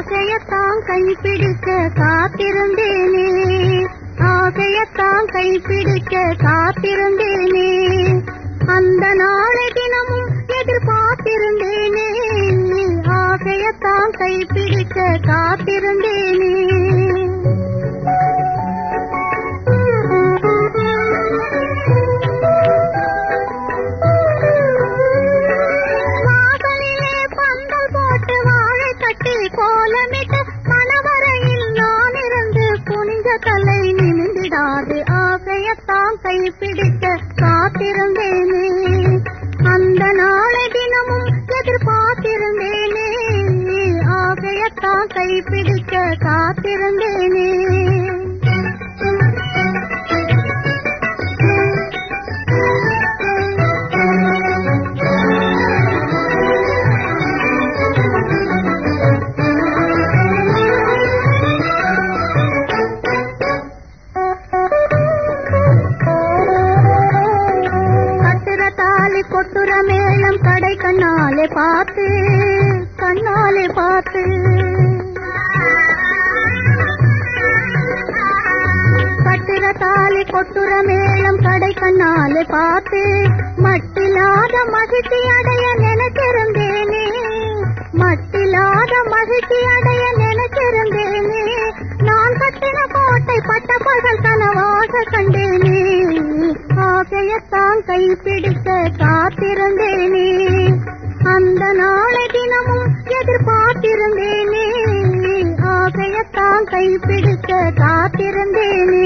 ஆசையத்தான் கைப்பிடிக்க காத்திருந்தேனே ஆசையத்தான் கைப்பிடிக்க காத்திருந்தேனே அந்த நாளை தினமும் எதிர்பார்த்திருந்தேனே ஆசையத்தான் கைப்பிடிக்க காத்திருந்தேனே வாசலிலே பந்தல் போட்டு வாழை கட்டி கோலமிட்டு மணவரையில் நான் இருந்து புனித தலை நிமிந்திடாது ஆசையத்தான் கைப்பிடிக்க காத்திருந்தேனே அந்த நாளை தினமும் எதிர்பார்த்திருந்தேனே ஆசையத்தான் கைப்பிடிக்க காத்திருந்தேனே கட்டுற தாலி கொட்டுற மேளம் கடை கண்ணாலே பார்த்து கண்ணாலே பார்த்து கட்டுற தாலி கொட்டுற மேளம் கடை கண்ணாலே பார்த்து மட்டில்லாத மகிழ்ச்சி அடைய நினைச்சிருந்தேனே மட்டில்லாத மகிழ்ச்சி அடைய நினைச்சிருந்தேனே நான் கட்டின கோட்டை பட்ட பகல் கனவாக கண்டேனே ஆசையத்தான் கைப்பிடிக்க காத்திருந்தேனே அந்த நாளை தினமும் எதிர்பார்த்திருந்தேனே ஆசையத்தான் கைப்பிடிக்க காத்திருந்தேனே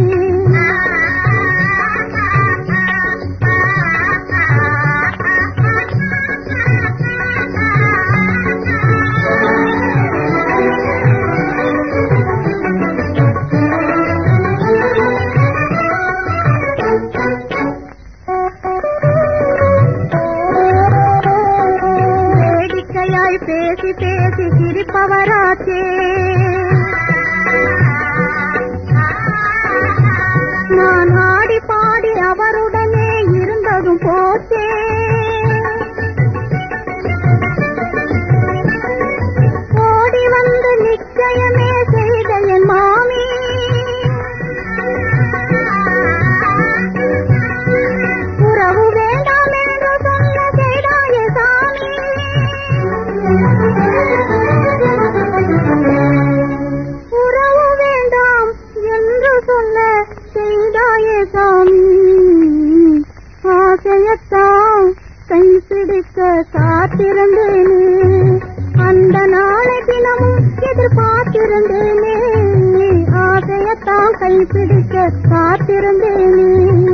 வேடிக்கையாய் பேசி பேசி சிரிப்பவராச்சே நான் ஆடி பாடி அவருடனே இருந்ததும் போச்சே ஓடி வந்து நிச்சயமே செய்த என் மாமி உறவு வேண்டாம் என்று சொல்ல செய்தாயே சாமி உறவு வேண்டாம் என்று சொல்ல செய்தாயே சாமி ஆசையத்தான் கைப்பிடிக்க காத்திருந்தேனே அந்த நாளை தினமும் எதிர்பார்த்திருந்தேனே ஆசையத்தான் கைப்பிடிக்க காத்திருந்தேனே